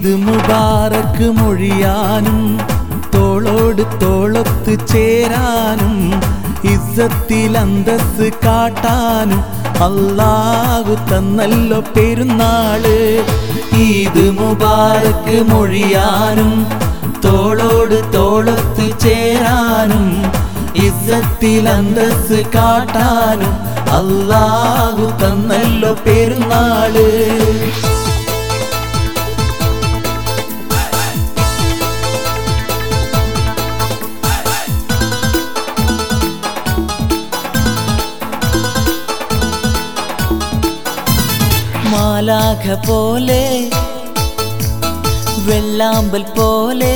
ഈദ് മുബാറക്ക് മൊഴിയാനും തോളോട് തോളൊത്ത് ചേരാനും ഇസ്സത്തിൽ അന്തസ് കാട്ടാനും അല്ലാഹു തന്നല്ലോ പെരുന്നാള് ഈദ് മുബാറക്ക് മൊഴിയാനും തോളോട് തോളത്ത് ചേരാനും ഇസ്സത്തിൽ അന്തസ് കാട്ടാനും അല്ലാഹു തന്നല്ലോ പെരുന്നാള് മാലാഖ പോലെ വെള്ളാമ്പൽ പോലെ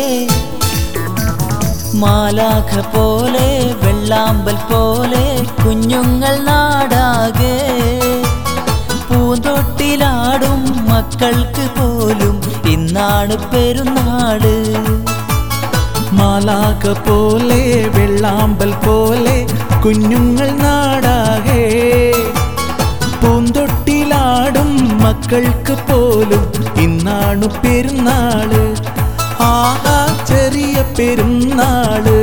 മാലാഖ പോലെ വെള്ളാമ്പൽ പോലെ കുഞ്ഞുങ്ങൾ നാടാകെ പൂന്തൊട്ടിലാടും മക്കൾക്ക് പോലും ഇന്നാണ് പെരുന്നാള് മാലാക പോലെ വെള്ളാമ്പൽ പോലെ കുഞ്ഞുങ്ങൾ നാടാകെ പൂന്തൊട്ടിലാടും മക്കൾക്ക് പോലും ഇന്നാണു പെരുന്നാള് ആഹാ ചെറിയ പെരുന്നാള്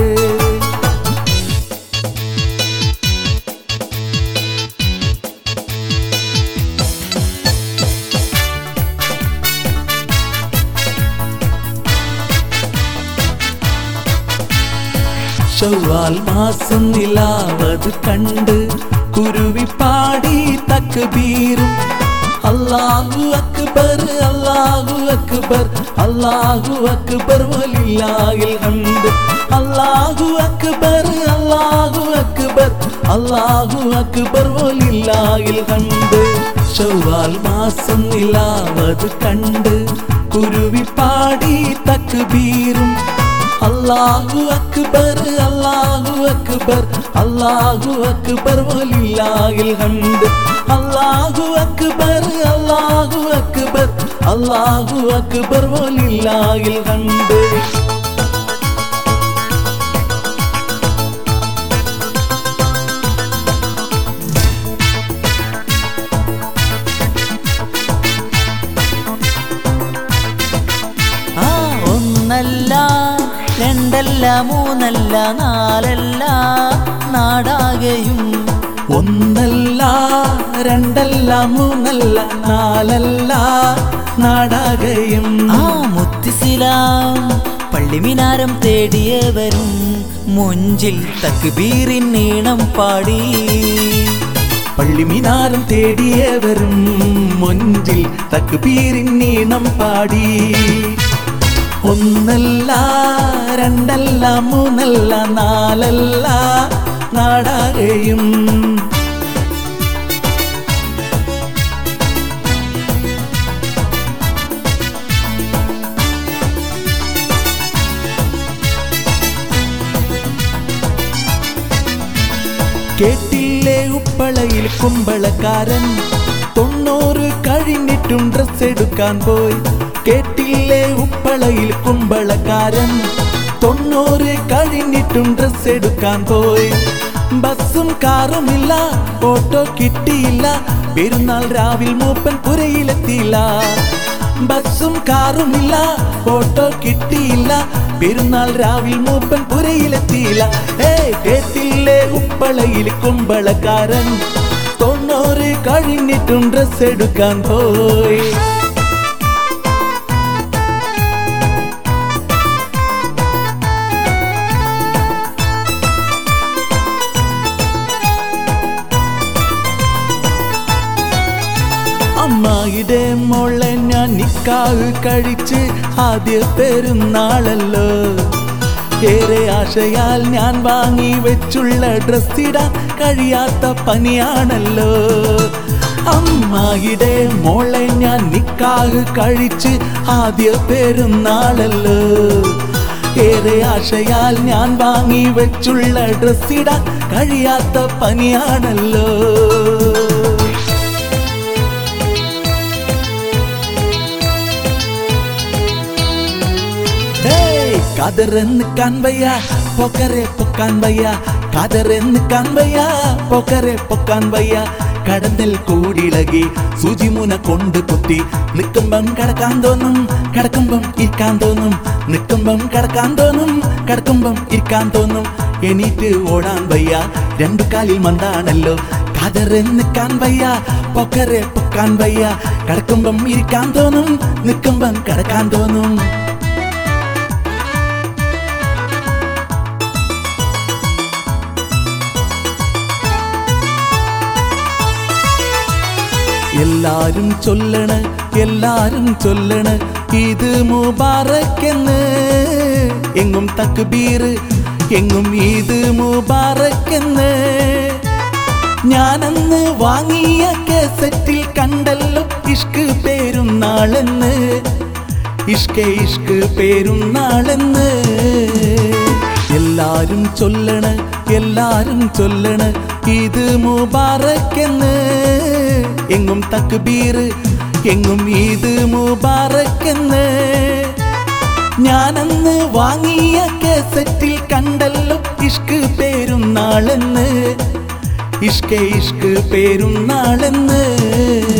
ചൊവ്വാൽ മാസം നിലാവത് കണ്ട് കുരുവി പാടി തക്ബീറും അല്ലാഹു അക്ബർ അല്ലാഹു അക്ബർ അല്ലാഹു അക്ബർ വലില്ലാഹിൽ ഹംദ് അല്ലാഹു അക്ബർ അല്ലാഹു അക്ബർ അല്ലാഹു അക്ബർ വലില്ലാഹിൽ ഹംദ് ചൊവ്വാൽ മാസം നിലാവത് കണ്ട് കുരുവി പാടി തക്ബീറും അല്ലാഹു അക്ബർ അല്ലാഹു അക്ബർ അല്ലാഹു അക്ബർ വലില്ലാഹിൽ ഹംദ് അല്ലാഹു അക്ബർ അല്ലാഹു അക്ബർ അല്ലാഹു അക്ബർ വലില്ലാഹിൽ ഹംദ് ആ ഒന്നല്ല രണ്ടല്ല മൂന്നല്ല നാലല്ല നാടാകെയും ഒന്നല്ല രണ്ടല്ല മൂന്നല്ല നാലല്ല നാടകയും ആ മുത്തിസിലാം പള്ളിമിനാരം തേടിയവരും മുഞ്ചിൽ തക്ബീറിൻ നീണം പാടി പള്ളിമിനാരം തേടിയവരും മൊഞ്ചിൽ തക്ബീരിൻ നീണം പാടി ഒന്നല്ല രണ്ടല്ല മൂന്നല്ല നാലല്ല നാടകയും കേട്ടില്ലേ ഉപ്പളയിൽ കുമ്പളക്കാരൻ തൊണ്ണൂറ് കഴിഞ്ഞിട്ടും ഡ്രസ് എടുക്കാൻ പോയി കേട്ടില്ലേ ഉപ്പളയിൽ കുമ്പളക്കാരൻ തൊണ്ണൂറ് കഴിഞ്ഞിട്ടും ഡ്രസ് എടുക്കാൻ പോയി ബസ്സും കാറുമില്ല ഓട്ടോ കിട്ടിയില്ല പെരുന്നാൾ രാവിൽ മൂപ്പൻ പുരയിലെത്തിയില്ല ബസ്സും കാറുമില്ല ഓട്ടോ കിട്ടിയില്ല പെരുന്നാൾ രാവിൽ മൂപ്പൻ പുരയിലെത്തിയില്ല ഏ കേട്ടില്ലേ ഉപ്പളയിൽ കുമ്പളക്കാരൻ തൊണ്ണൂറ് കഴിഞ്ഞിട്ടും ഡ്രസ് എടുക്കാൻ പോയി അമ്മായിടെ മോളെ ഞാൻ നിക്കാഹ് കഴിച്ച് ആദ്യ പെരുന്നാളല്ലോ ഏറെ ആശയാൽ ഞാൻ വാങ്ങി വെച്ചുള്ള ഡ്രസ് ഇടാൻ കഴിയാത്ത പനിയാണല്ലോ അമ്മായിടെ മോളെ ഞാൻ നിക്കാഹ് കഴിച്ച് ആദ്യ പെരുന്നാളല്ലോ ഏറെ ആശയാൽ ഞാൻ വാങ്ങി വെച്ചുള്ള ഡ്രസ് ഇടാൻ കഴിയാത്ത പനിയാണല്ലോ ഹേയ്, കതറെന്ന് കാൺവയ്യ പൊക്കരെ പൊക്കാൻ വയ്യ കതറെന്ന് കാൺവയ്യ പൊക്കരെ പൊക്കാൻ വയ്യ കടന്നൽ കൂടിളകി സൂചിമുന കൊണ്ട് കുത്തി നിൽക്കുമ്പം കിടക്കാൻ തോന്നും കിടക്കുമ്പം ഇരിക്കാൻ തോന്നും നിൽക്കുമ്പം കിടക്കാൻ തോന്നും കിടക്കുമ്പം ഇരിക്കാൻ തോന്നും എണീറ്റ് ഓടാൻ വയ്യ രണ്ടു കാലിൽ മന്താണല്ലോ കതറ് നിൽക്കാൻ വയ്യ പൊക്കരെ പൊക്കാൻ വയ്യ കിടക്കുമ്പം ഇരിക്കാൻ തോന്നും നിൽക്കുമ്പം കിടക്കാൻ തോന്നും എല്ലാരും ചൊല്ലണ് എല്ലാരും ചൊല്ലണ് ഇത് മുബാറക്കെന്ന് എങ്ങും തക്ബീർ എങ്ങും ഇത് മുബാറക്കെന്ന് ഞാനന്ന് വാങ്ങിയ കേസറ്റിൽ കണ്ടല്ലോ ഇഷ്ക് പേരുന്നാളെന്ന് ഇഷ്കെ ഇഷ്ക് പേരുന്നാളെന്ന് എല്ലാരും ചൊല്ലണ് എല്ലാരും ചൊല്ലണ് ഇത് മുബാറക്കെന്ന് എങ്ങും തക്ബീർ എങ്ങും ഇത് മുബാറക്കെന്ന് ഞാനന്ന് വാങ്ങിയ കേസറ്റിൽ കണ്ടല്ലോ ഇഷ്ക് പേരുന്നാളെന്ന് ഇഷ്കെ ഇഷ്ക് പേരുന്നാളെന്ന്